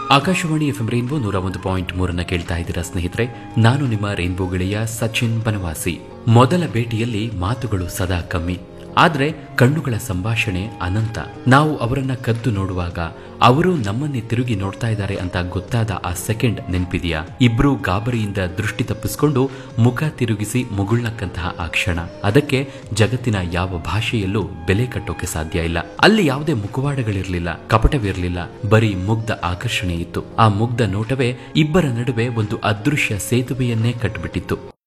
Akashvani F rainbow ನೂರ ಒಂದು point ಮೂರನ್ನ ಕೇಳ್ತಾ ಇದ್ದೀರಾ ಸ್ನೇಹಿತರೆ ನಾನು ನಿಮ್ಮ ರೈನ್ಬೋ ಗೆಳೆಯ ಸಚಿನ್ ಬನವಾಸಿ ಮೊದಲ ಭೇಟಿಯಲ್ಲಿ ಮಾತುಗಳು ಸದಾ ಕಮ್ಮಿ ಆದ್ರೆ ಕಣ್ಣುಗಳ ಸಂಭಾಷಣೆ ಅನಂತ ನಾವು ಅವರನ್ನ ಕದ್ದು ನೋಡುವಾಗ ಅವರು ನಮ್ಮನ್ನೇ ತಿರುಗಿ ನೋಡ್ತಾ ಇದ್ದಾರೆ ಅಂತ ಗೊತ್ತಾದ ಆ ಸೆಕೆಂಡ್ ನೆನ್ಪಿದೆಯಾ ಇಬ್ರು ಗಾಬರಿಯಿಂದ ದೃಷ್ಟಿ ತಪ್ಪಿಸ್ಕೊಂಡು ಮುಖ ತಿರುಗಿಸಿ ಮುಗುಳ್ನಕ್ಕಂತಹ ಆ ಕ್ಷಣ ಅದಕ್ಕೆ ಜಗತ್ತಿನ ಯಾವ ಭಾಷೆಯಲ್ಲೂ ಬೆಲೆ ಕಟ್ಟೋಕೆ ಸಾಧ್ಯ ಇಲ್ಲ ಅಲ್ಲಿ ಯಾವುದೇ ಮುಖವಾಡಗಳಿರ್ಲಿಲ್ಲ ಕಪಟವಿರಲಿಲ್ಲ ಬರೀ ಮುಗ್ಧ ಆಕರ್ಷಣೆ ಇತ್ತು ಆ ಮುಗ್ಧ ನೋಟವೇ ಇಬ್ಬರ ನಡುವೆ ಒಂದು ಅದೃಶ್ಯ ಸೇತುವೆಯನ್ನೇ ಕಟ್ಟಿಬಿಟ್ಟಿತ್ತು